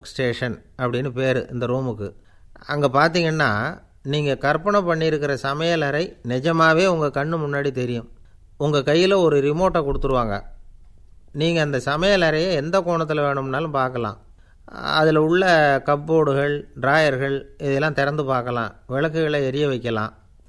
station அப்படின்னு பேர் இந்த ரூமுக்கு அங்கே பார்த்தீங்கன்னா நீங்கள் கற்பனை பண்ணியிருக்கிற சமையலறை நிஜமாகவே உங்கள் கண்ணு முன்னாடி தெரியும் உங்கள் கையில் ஒரு ரிமோட்டை கொடுத்துருவாங்க நீங்கள் அந்த சமையலறையை எந்த கோணத்தில் வேணும்னாலும் பார்க்கலாம் அதில் உள்ள கப்போர்டுகள் ட்ராயர்கள் இதெல்லாம் திறந்து பார்க்கலாம் விளக்குகளை எரிய வைக்கலாம்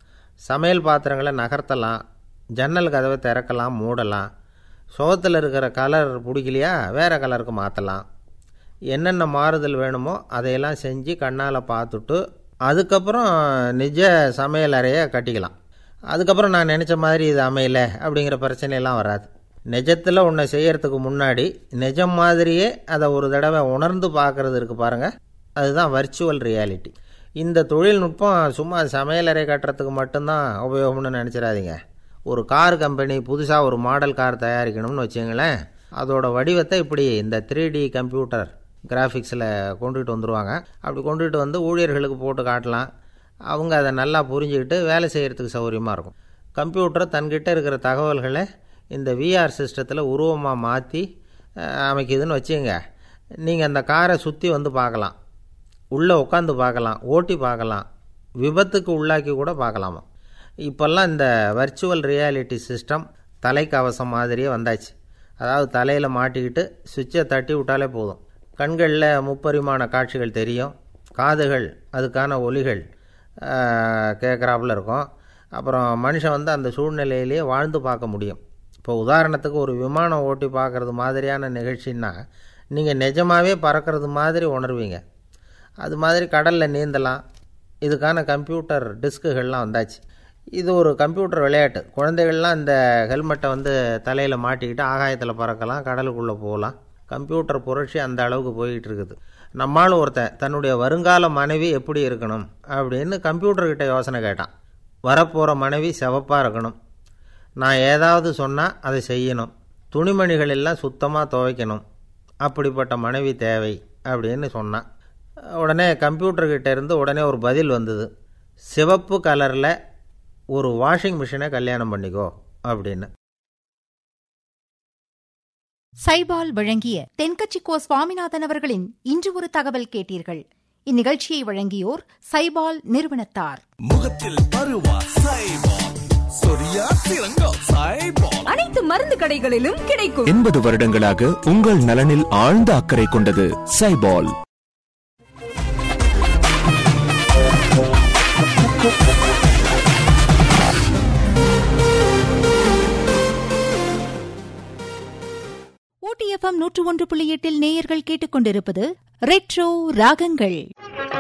சமையல் பாத்திரங்களை நகர்த்தலாம் ஜன்னல் கதவை திறக்கலாம் மூடலாம் சோத்தில் இருக்கிற கலர் பிடிக்கலையா வேறு கலருக்கு மாற்றலாம் என்னென்ன மாறுதல் வேணுமோ அதையெல்லாம் செஞ்சு கண்ணால் பார்த்துட்டு அதுக்கப்புறம் நிஜ சமையல் அறையை கட்டிக்கலாம் அதுக்கப்புறம் நான் நினச்ச மாதிரி இது அமையல அப்படிங்கிற பிரச்சனையெல்லாம் வராது நிஜத்தில் ஒன்றை செய்யறதுக்கு முன்னாடி நிஜம் மாதிரியே அதை ஒரு தடவை உணர்ந்து பார்க்குறது இருக்குது பாருங்கள் அதுதான் வர்ச்சுவல் ரியாலிட்டி இந்த தொழில்நுட்பம் சும்மா சமையலறை கட்டுறதுக்கு மட்டும்தான் உபயோகம்னு நினச்சிடாதீங்க ஒரு கார் கம்பெனி புதுசாக ஒரு மாடல் கார் தயாரிக்கணும்னு வச்சுங்களேன் அதோட வடிவத்தை இப்படி இந்த த்ரீ டி கம்ப்யூட்டர் கிராஃபிக்ஸில் கொண்டுகிட்டு வந்துடுவாங்க அப்படி கொண்டுகிட்டு வந்து ஊழியர்களுக்கு போட்டு காட்டலாம் அவங்க அதை நல்லா புரிஞ்சுக்கிட்டு வேலை செய்கிறதுக்கு சௌகரியமாக இருக்கும் கம்ப்யூட்டர் தன்கிட்ட இருக்கிற தகவல்களை இந்த விஆர் சிஸ்டத்தில் உருவமாக மாற்றி அமைக்குதுன்னு வச்சுங்க நீங்கள் அந்த காரை சுற்றி வந்து பார்க்கலாம் உள்ளே உட்காந்து பார்க்கலாம் ஓட்டி பார்க்கலாம் விபத்துக்கு உள்ளாக்கி கூட பார்க்கலாமா இப்போல்லாம் இந்த வர்ச்சுவல் ரியாலிட்டி சிஸ்டம் தலைக்கவசம் மாதிரியே வந்தாச்சு அதாவது தலையில் மாட்டிக்கிட்டு சுவிட்சை தட்டி விட்டாலே போதும் கண்களில் முப்பரிமாண காட்சிகள் தெரியும் காதுகள் அதுக்கான ஒலிகள் கேட்குறாப்புல இருக்கும் அப்புறம் மனுஷன் வந்து அந்த சூழ்நிலையிலேயே வாழ்ந்து பார்க்க முடியும் இப்போ உதாரணத்துக்கு ஒரு விமானம் ஓட்டி பார்க்குறது மாதிரியான நிகழ்ச்சின்னா நீங்கள் நிஜமாகவே பறக்கிறது மாதிரி உணர்வீங்க அது மாதிரி கடலில் நீந்தலாம் இதுக்கான கம்ப்யூட்டர் டிஸ்க்குகள்லாம் வந்தாச்சு இது ஒரு கம்ப்யூட்டர் விளையாட்டு குழந்தைகள்லாம் இந்த ஹெல்மெட்டை வந்து தலையில் மாட்டிக்கிட்டு ஆகாயத்தில் பறக்கலாம் கடலுக்குள்ளே போகலாம் கம்ப்யூட்டர் புரட்சி அந்த அளவுக்கு போய்கிட்டு இருக்குது நம்மால் ஒருத்தன் தன்னுடைய வருங்கால மனைவி எப்படி இருக்கணும் அப்படின்னு கம்ப்யூட்டர்கிட்ட யோசனை கேட்டான் வரப்போகிற மனைவி சிவப்பாக இருக்கணும் நான் ஏதாவது சொன்னால் அதை செய்யணும் துணிமணிகள் எல்லாம் சுத்தமாக துவைக்கணும் அப்படிப்பட்ட மனைவி தேவை அப்படின்னு சொன்னான் உடனே கம்ப்யூட்டர்கிட்ட இருந்து உடனே ஒரு பதில் வந்தது சிவப்பு கலரில் ஒரு வாஷிங் மிஷினை கல்யாணம் பண்ணிக்கோ அப்படின்னு சைபால் வழங்கிய தென்கட்சிக்கோ சுவாமிநாதன் அவர்களின் இன்று ஒரு தகவல் கேட்டீர்கள் இந்நிகழ்ச்சியை வழங்கியோர் சைபால் நிறுவனத்தார் முகத்தில் பருவா சைபால் சொரியா சிறங்கா சைபால் அனைத்து மருந்து கடைகளிலும் கிடைக்கும் எண்பது வருடங்களாக உங்கள் நலனில் ஆழ்ந்த அக்கறை கொண்டது சைபால் ஓடிஎஃப்எம் நூற்று ஒன்று புள்ளி எட்டில் நேயர்கள் கேட்டுக்கொண்டிருப்பது ரெட்ரோ ராகங்கள்